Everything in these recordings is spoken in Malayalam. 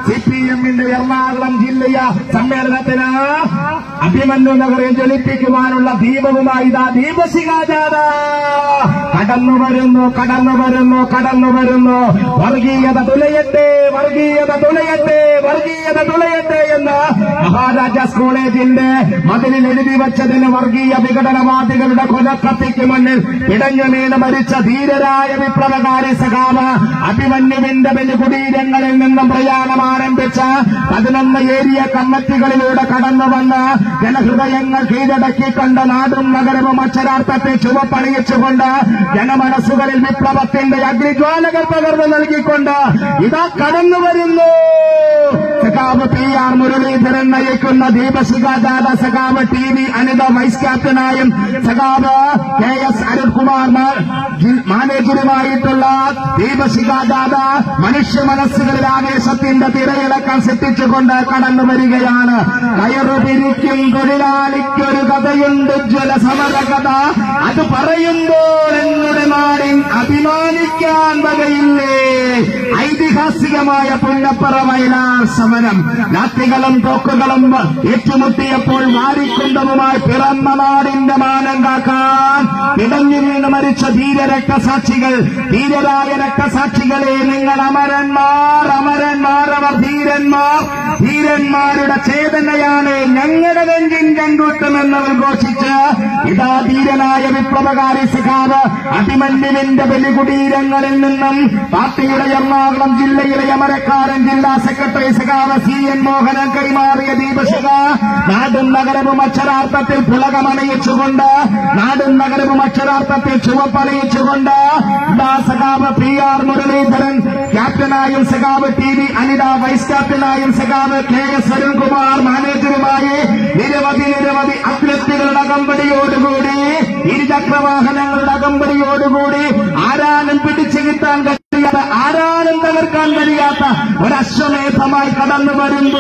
സി പി എമ്മിന്റെ എറണാകുളം ജില്ലയ സമ്മേളനത്തിന് അഭിമന്യു നഗരം ജ്വലിപ്പിക്കുവാനുള്ള ദീപവുമായി ഇതാ ദീപശിഖാജാത കടന്നു വരുന്നു കടന്നു വരുന്നു കടന്നു വരുന്നു വർഗീയത തുലയട്ടെ വർഗീയത തുലയട്ടെ വർഗീയത തുലയട്ടെ എന്ന് മഹാരാജാസ് കോളേജിന്റെ മതിലിൽ എഴുതി വച്ചതിന് വർഗീയ വിഘടനവാദികളുടെ കൊലക്കത്തിക്ക് മുന്നിൽ പിടഞ്ഞു വീണ് മരിച്ച ധീരരായ വിപ്ലവകാരി സഖാവ് അഭിമന്യുവിന്റെ ബലികുടീരങ്ങളിൽ നിന്നും പ്രയാണം ആരംഭിച്ച പതിനൊന്ന് ഏരിയ കമ്മിറ്റികളിലൂടെ കടന്നു വന്ന് ജനഹൃദയങ്ങൾ കീഴടക്കിക്കൊണ്ട് നാടും നഗരവും അക്ഷരാർത്ഥത്തെ ചുവപ്പണിയിച്ചുകൊണ്ട് ജനമനസ്സുകളിൽ വിപ്ലവത്തിന്റെ അഗ്നിജ്വാലകൾ പകർന്നു നൽകിക്കൊണ്ട് ഇതാ കടന്നു വരുന്നു സഖാവ് പി ആർ മുരളീധരൻ നയിക്കുന്ന ദീപശിഖാജാഥ സഖാവ് ടി വി അനിത വൈസ് ക്യാപ്റ്റനായും സഖാവ് കെ എസ് അരുൺകുമാർ മാ- ജി- മാനേജറുമായിട്ടുള്ള ദീപശിഖാജാഥ മനുഷ്യ മനസ്സുകളിൽ ആവേശത്തിന്റെ തിരയിളക്കം സൃഷ്ടിച്ചുകൊണ്ട് കടന്നു വരികയാണ് കയറു പിരിക്കും തൊഴിലാളിക്കൊരു കഥയുണ്ട് ജ്വല സമര കഥ അത് പറയുമ്പോൾ എന്നുടെ നാടിൻ അഭിമാനിക്കാൻ വകയില്ലേ ഐതിഹാസികമായ പുന്നപ്പറ വയലാർ സമരം രാത്രികളും തോക്കുകളും ഏറ്റുമുട്ടിയപ്പോൾ വാരിക്കുണ്ടവുമായി പിറന്ന നാടിന്റെ മാനം കാക്കാൻ പിടഞ്ഞു വീണ് മരിച്ച ധീര രക്തസാക്ഷികൾ ധീരരായ രക്തസാക്ഷികളെ നിങ്ങൾ അമരന്മാർ അമരന്മാർ അവർ ധീരന്മാർ ധീരന്മാരുടെ ചേതനയാണ് ഞങ്ങളുടെ നെഞ്ചിൻ കണ്ടുട്ടുമെന്നവർ ഘോഷിച്ച് ഇതാ ധീരനായ വിപ്ലവകാരി സഖാവ് അഭിമന്യുവിന്റെ ബലികുടീരങ്ങളിൽ നിന്നും പാർട്ടിയുടെ എറണാകുളം ജില്ലയിലെ അമരക്കാരൻ ജില്ലാ സെക്രട്ടറി സഖാവ് സി എൻ മോഹനൻ കൈമാറിയ ദീപശിഖ നാടും നഗരവും അക്ഷരാർത്ഥത്തിൽ പുളകമണിയിച്ചുകൊണ്ട് നാടും നഗരവും അക്ഷരാർത്ഥത്തിൽ ചുവപ്പണിയിച്ചുകൊണ്ട് ഇതാ സഖാവ് പി ആർ മുരളീധരൻ ക്യാപ്റ്റനായും സഖാവ് ടി വി അനിത വൈസ് ക്യാപ്റ്റനായും സഖാവ് കെ എസ് അരുൺകുമാർ മാനേജറുമായി നിരവധി നിരവധി അത്ലറ്റുകളുടെ അകമ്പടിയോടുകൂടി ഇരുചക്രവാഹനങ്ങളുടെ അകമ്പടിയോടുകൂടി ആരാലും പിടിച്ചു കിട്ടാൻ കഴിയാത്ത ആരാലും തകർക്കാൻ കഴിയാത്ത ഒരശ്വമേധമായി കടന്നു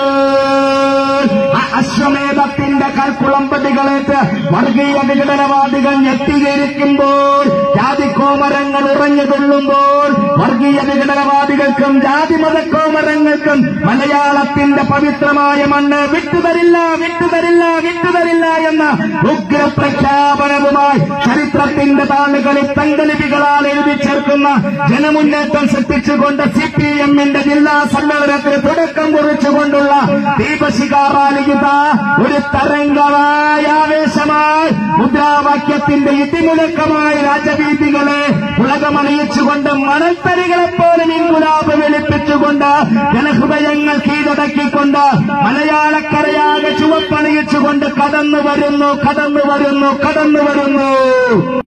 വരുമ്പോൾ ആ അശ്വമേധത്തിന്റെ കൽക്കുളമ്പടികളേറ്റ് വർഗീയ വിഘടനവാദികൾ ഞെട്ടിയിരിക്കുമ്പോൾ ജാതിക്കോമരങ്ങൾ ഉറഞ്ഞു കൊള്ളുമ്പോൾ വർഗീയ വിഘടനവാദികൾക്കും ജാതിമതക്കോമരങ്ങൾക്കും മലയാളത്തിന്റെ പവിത്രമായ മണ്ണ് വിട്ടുതരില്ല വിട്ടുതരില്ല വിട്ടുതരില്ല എന്ന ഉഗ്ര പ്രഖ്യാപനവുമായി ചരിത്രത്തിന്റെ താളുകളിൽ തങ്കലിപികളാൽ എഴുതി ചേർക്കുന്ന ജനമുന്നേറ്റം സൃഷ്ടിച്ചുകൊണ്ട് സി പി എമ്മിന്റെ ജില്ലാ സമ്മേളനത്തിന് തുടക്കം കുറിച്ചുകൊണ്ടുള്ള ദീപശിഖാറാലികിത ഒരു തരംഗമായ ആവേശമായി മുദ്രാവാക്യത്തിന്റെ ഇടിമുഴക്കമായി രാജവീതികളെ ഉലകമണിയിച്ചുകൊണ്ട് മണൽത്തരികളെപ്പോലും ഇൻകുലാബ് വെളുപ്പിച്ചുകൊണ്ട് ജനഹൃദയങ്ങൾ കീഴടക്കിക്കൊണ്ട് മലയാളക്കരയാകെ ചുവപ്പണിയിച്ചുകൊണ്ട് കടന്നു വരുന്നു കടന്നു വരുന്നു കടന്നു വരുന്നു